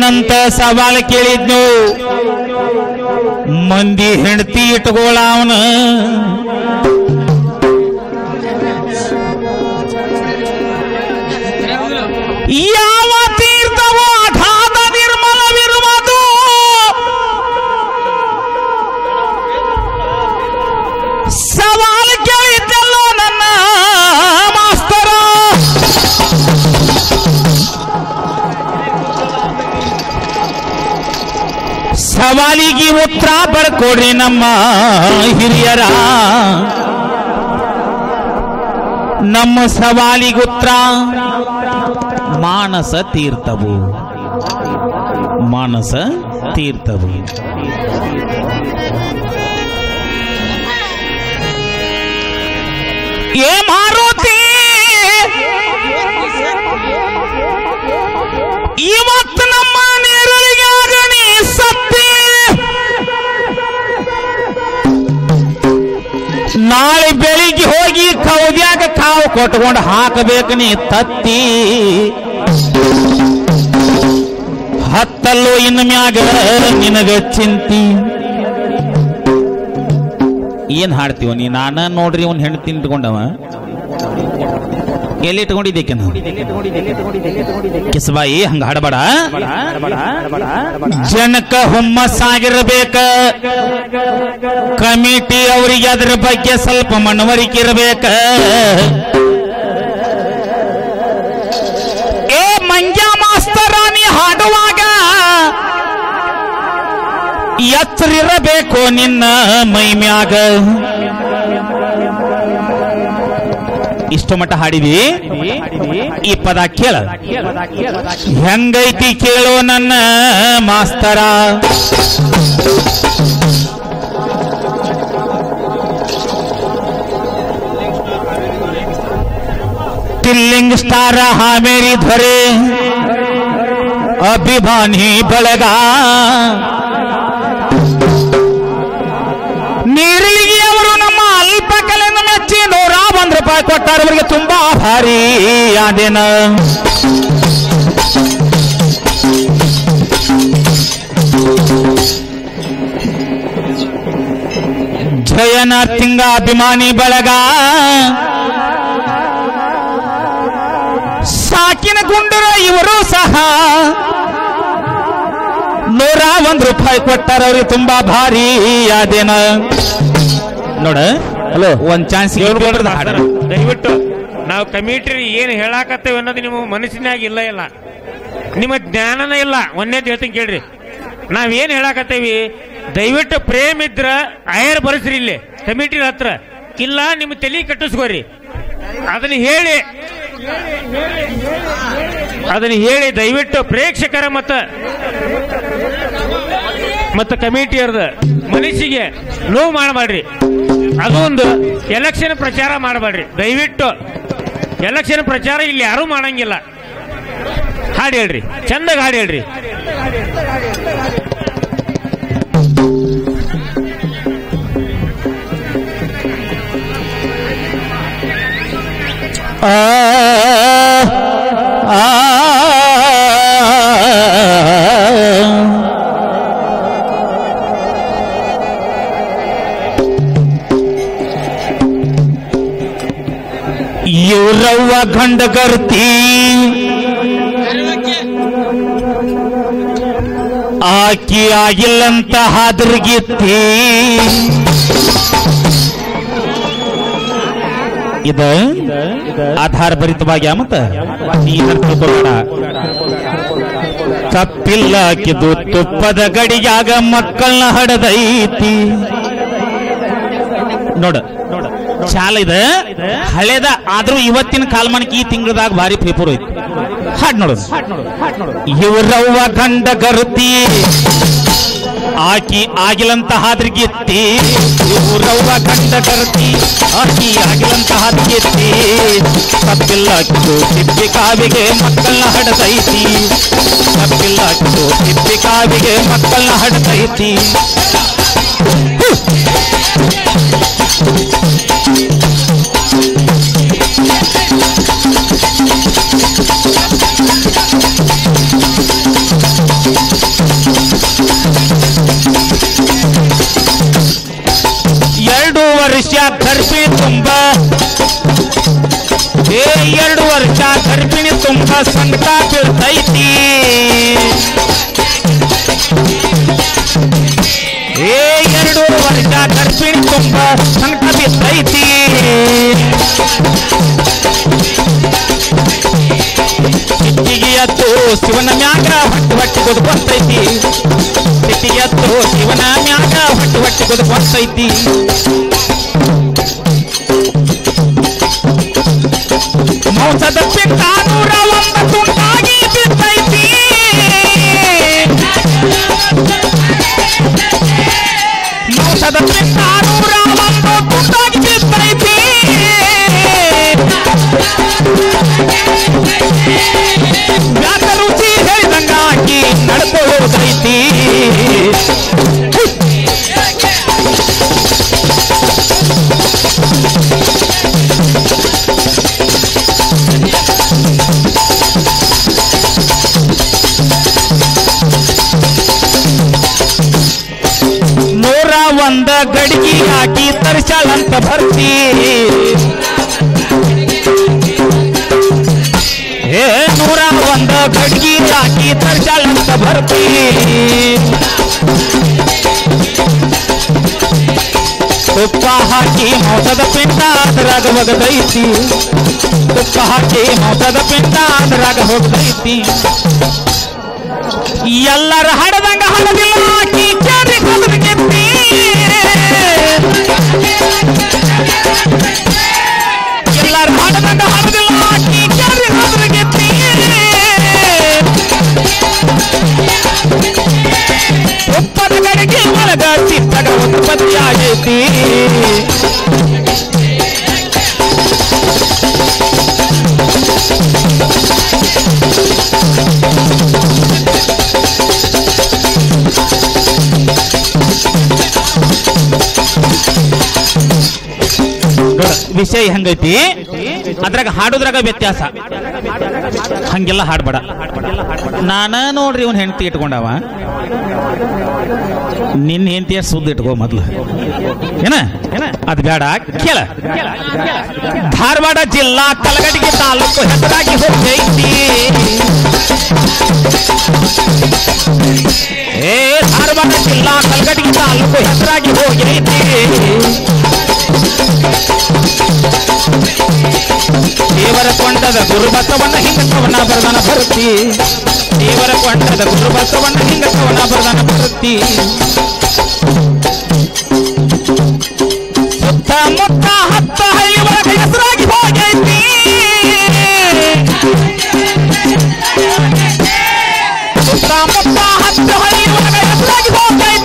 ಏನಂತ ಸವಾಲ್ ಕೇಳಿದ್ನು ಮಂದಿ ಹೆಂಡತಿ ಇಟ್ಕೋಳ ಅವನ ಯಾವ ತೀರ್ಥವೋ ಅಗಾಧ ನಿರ್ಮಲವಿರುವುದು ಸವಾಲ್ ಕೇಳಿದ್ದಲ್ಲೋ ನನ್ನ ಮಾಸ್ತರ ಸವಾಲಿಗೆ ಉತ್ತರ ಬರ್ಕೊಡ್ರಿ ನಮ್ಮ ಹಿರಿಯರ ನಮ್ಮ ಸವಾಲಿಗೆ ಉತ್ತರ ಮಾನಸ ತೀರ್ಥವು ಮಾನಸ ತೀರ್ಥವು ಏ ಮಾರುತಿ ಇವತ್ತು ನಮ್ಮ ನೆರಳಿಗೆ ಆಗಣಿ ಸತ್ತಿ ನಾಳೆ ಬೆಳಿಗ್ಗೆ ಹೋಗಿ ಕೌದ್ಯಾಗ ಕಾವು ಕೊಟ್ಕೊಂಡು ಹಾಕಬೇಕು ನೀ ತತ್ತಿ ಹತ್ತಲ್ಲೋ ಇನ್ನು ಮ್ಯಾಗ ನಿನಗ ಚಿಂತಿ ಏನ್ ಹಾಡ್ತೀವ ನೀ ನಾನ ನೋಡ್ರಿ ಅವ್ನ ಹೆಂಡತಿ ಇಟ್ಕೊಂಡವ ಎಲ್ಲಿ ಇಟ್ಕೊಂಡಿದ್ದೇಕೆ ನಾವು ಕಿಸಬಾಯಿ ಹಂಗ ಹಾಡಬೇಡ ಜನಕ ಹುಮ್ಮಸ್ಸಾಗಿರ್ಬೇಕ ಕಮಿಟಿ ಅವರಿಗೆ ಅದ್ರ ಬಗ್ಗೆ ಸ್ವಲ್ಪ ಮನವರಿಕೆ ಇರಬೇಕ ಏ ಮಂಗ್ಯ ಮಾಸ್ತರ ನೀ ಹಾಡುವಾಗ ಎಚ್ಚರಿರಬೇಕು ನಿನ್ನ ಮೈ ಮ್ಯಾಗ ಇಷ್ಟು ಮಟ್ಟ ಹಾಡಿದಿ ಈ ಪದ ಕೇಳ ಹೆಂಗೈತಿ ಕೇಳೋ ನನ್ನ ಮಾಸ್ತರ ಟಿಲ್ಲಿಂಗ್ ಸ್ಟಾರ ಹಾಮೇರಿ ಧ್ವರೆ ಅಭಿಮಾನಿ ಬಳಗ ನೀರಿಗೆ ಅವರು ನಮ್ಮ ಅಲ್ಪ ಕಲೆಯನ್ನು ಮೆಚ್ಚಿ ನೂರ ಒಂದ್ ರೂಪಾಯಿ ಕೊಟ್ಟಾರ ಅವರಿಗೆ ತುಂಬಾ ಭಾರಿ ಆದೇನ ಜಯನ ತಿಂಗ ಅಭಿಮಾನಿ ಬಳಗ ಸಾಕಿನ ಗುಂಡರ ಇವರು ಸಹ ನೂರ ಒಂದ್ ರೂಪಾಯಿ ಕೊಟ್ಟಾರ ಅವ್ರಿಗೆ ತುಂಬಾ ಭಾರಿ ಆದೇನ ನೋಡ ಹಲೋ ಒಂದ್ ಚಾನ್ಸ್ ದಯವಿಟ್ಟು ನಾವು ಕಮಿಟಿ ಏನು ಹೇಳಾಕತ್ತೇವೆ ಅನ್ನೋದು ನಿಮ್ಮ ಮನಸ್ಸಿನಾಗ ಇಲ್ಲ ಇಲ್ಲ ನಿಮ್ಮ ಜ್ಞಾನನ ಇಲ್ಲ ಒಂದೇದ್ ಹೇಳ್ತೀನಿ ಕೇಳ್ರಿ ನಾವೇನ್ ಹೇಳಾಕತ್ತೇವಿ ದಯವಿಟ್ಟು ಪ್ರೇಮ್ ಇದ್ರ ಆಯರ್ ಬರಸ್ರಿ ಇಲ್ಲಿ ಕಮಿಟಿ ಹತ್ರ ಇಲ್ಲ ನಿಮ್ಮ ತಲೆ ಕಟ್ಟಿಸ್ಕೋರಿ ಅದನ್ನ ಹೇಳಿ ಅದನ್ನ ಹೇಳಿ ದಯವಿಟ್ಟು ಪ್ರೇಕ್ಷಕರ ಮತ್ತ ಮತ್ತು ಕಮಿಟಿಯರ್ದ ಮನಸ್ಸಿಗೆ ನೋವು ಮಾಡಬೇಡ್ರಿ ಅದು ಒಂದು ಎಲೆಕ್ಷನ್ ಪ್ರಚಾರ ಮಾಡಬೇಡ್ರಿ ದಯವಿಟ್ಟು ಎಲೆಕ್ಷನ್ ಪ್ರಚಾರ ಇಲ್ಲಿ ಯಾರೂ ಮಾಡಂಗಿಲ್ಲ ಹಾಡು ಹೇಳ್ರಿ ಚಂದಾಗ ಹಾಡು ಹೇಳ್ರಿ ಆ ಆ ಇವ್ರವ್ವ ಗಂಡಗರ್ತಿ ಆಕಿ ಆಗಿಲ್ಲಂತ ಹಾದ್ರಗಿತ್ತಿ ಇದ ಆಧಾರ ಭರಿತವಾಗಿ ಮತ್ತ ನೀನ್ ತಿಳ್ಕೊಬೇಡ ತಪ್ಪಿಲ್ಲ ಆಕಿದು ತುಪ್ಪದ ಗಡಿಯಾಗ ಮಕ್ಕಳನ್ನ ಹಡದೈತಿ ನೋಡ ಚಾಲ ಇದೆ ಹಳೇದ ಆದ್ರೂ ಇವತ್ತಿನ ಕಾಲಮಾನಕ್ಕೆ ಈ ತಿಂಗಳದಾಗ ಭಾರಿ ಪೇಪರ್ ಐತಿ ಹಾಡ್ ನೋಡು ಇವ್ರವ್ವ ಗಂಡ ಗರುತಿ ಆಕಿ ಆಗಿಲಂತ ಹಾದ್ರಿಗಿತ್ತಿ ಇವ್ರವ್ವ ಗಂಡ ಗರುತಿ ಆಕಿ ಆಗಿಲಂತ ಹಾದ್ರಿಗಿತ್ತಿ ತಪ್ಪಿಲ್ಲ ಕಿದು ತಿಪ್ಪಿ ಕಾವಿಗೆ ಮಕ್ಕಳನ್ನ ಹಡದೈತಿ ತಪ್ಪಿಲ್ಲ ಕಿದು ತಿಪ್ಪಿ ಕಾವಿಗೆ ಮಕ್ಕಳನ್ನ ಹಡದೈತಿ ಎರಡು ವರ್ಷ ಗರ್ಭಿಣಿ ತುಂಬ ಏ ಎರಡು ವರ್ಷ ಗರ್ಭಿಣಿ ತುಂಬ ಸಂಕಟ ಬೀಳ್ತೈತಿ ಏ ಎರಡು ವರ್ಷ ಗರ್ಭಿಣಿ ತುಂಬ ಸಂಕಟ ಬಿದ್ದೈತಿ ಸಿಟ್ಟಿಗೆ ಎತ್ತು ಶಿವನ ಮ್ಯಾಗ ಹೊಟ್ಟಿ ಹೊಟ್ಟಿ ಕೊದ್ಕೊಂತೈತಿ ಸಿಟ್ಟಿಗೆ ಎತ್ತು ಶಿವನ ಮ್ಯಾಗ ಹೊಟ್ಟಿ ಹೊಟ್ಟಿ ಕೊದ್ಕೊಂತೈತಿ ಮೌಸದ ಪಿಂಡ ನೂರ ಒಂಬತ್ತು ಉಂಟಾಗಿ ಬಿದ್ದೈತಿ ಮೌಸದ ಪಿಂಡ ನೂರ ಒಂಬತ್ತು ಉಂಟಾಗಿ ಬಿದ್ದೈತಿ ವ್ಯಾಸ ರುಚಿ ಹೇಳಿದಂಗ ಆಕಿ ನಡ್ಕೊಳ್ಳೋದೈತಿ ನೂರ ಒಂದ ಗಡಿಗೆ ಹಾಕಿ ತರಿಸಾಳಂತ ಭರ್ತಿ ಏ ನೂರ ಒಂದ ಗಡಿಗೆ ಹಾಕಿ ತರಿಸಾಳಂತ ಭರ್ತಿ ತುಪ್ಪ ಹಾಕಿ ಮೋಸದ ಪಿಂಡ ಅದ್ರಾಗ ಒಗದೈತಿ ತುಪ್ಪ ಹಾಕಿ ಮೋಸದ ಪಿಂಡ ಅದ್ರಾಗ ಹೋಗದೈತಿ ಎಲ್ಲರ ಹಡದಂಗ ಹಡದಿಲ್ಲ ಆಕಿ ಕೇರಿ ಗೆದ್ದಿ ಎಲ್ಲರ ಹಡದಂಗ ಹಡದಿಲ್ಲ ಆಕಿ ಕೇರಿ ಗೆದ್ದಿ ಉಪ್ಪದ ಕಡೆಗೆ ಒಳಗ ಚಿತ್ತಗ ಉತ್ಪತ್ತಿ ಆಗೈತಿ ವಿಷಯ ಹೆಂಗೈತಿ ಅದ್ರಾಗ ಹಾಡೋದ್ರಾಗ ವ್ಯತ್ಯಾಸ ಹಂಗೆಲ್ಲ ಹಾಡ್ಬೇಡ ನಾನ ನೋಡ್ರಿ ಇವನ್ ಹೆಂಡತಿ ಇಟ್ಕೊಂಡವ ನಿನ್ನ ಹೆಂಡತಿಯ ಸುದ್ದ ಇಟ್ಕೋ ಮೊದ್ಲು ಏನ ಅದ್ ಬೇಡ ಕೇಳ ಧಾರವಾಡ ಜಿಲ್ಲಾ ಕಲಗಡಿಗೆ ತಾಲೂಕು ಹೆಸರಾಗಿ ಹೋಗೈತಿ ಏ ಧಾರವಾಡ ಜಿಲ್ಲಾ ಕಲಗಡಿಗೆ ತಾಲೂಕು ಹೆಸರಾಗಿ ಹೋಗೈತಿ ದೇವರ ಕೊಂಡದ ಗುರು ಬಸವಣ್ಣ ಹಿಂಗಸವನ ಬರದನ ಭರ್ತಿ ದೇವರ ಕೊಂಡದ ಗುರು ಬಸವಣ್ಣ ಹಿಂಗಸವನ ಬರದನ ಭರ್ತಿ ಸುತ್ತಮುತ್ತ ಹತ್ತ ಹಳ್ಳಿ ಒಳಗೆ ಹೆಸರಾಗಿ ಹೋಗೈತಿ ಸುತ್ತಮುತ್ತ ಹತ್ತ ಹಳ್ಳಿ ಒಳಗೆ ಹೆಸರಾಗಿ ಹೋಗೈತಿ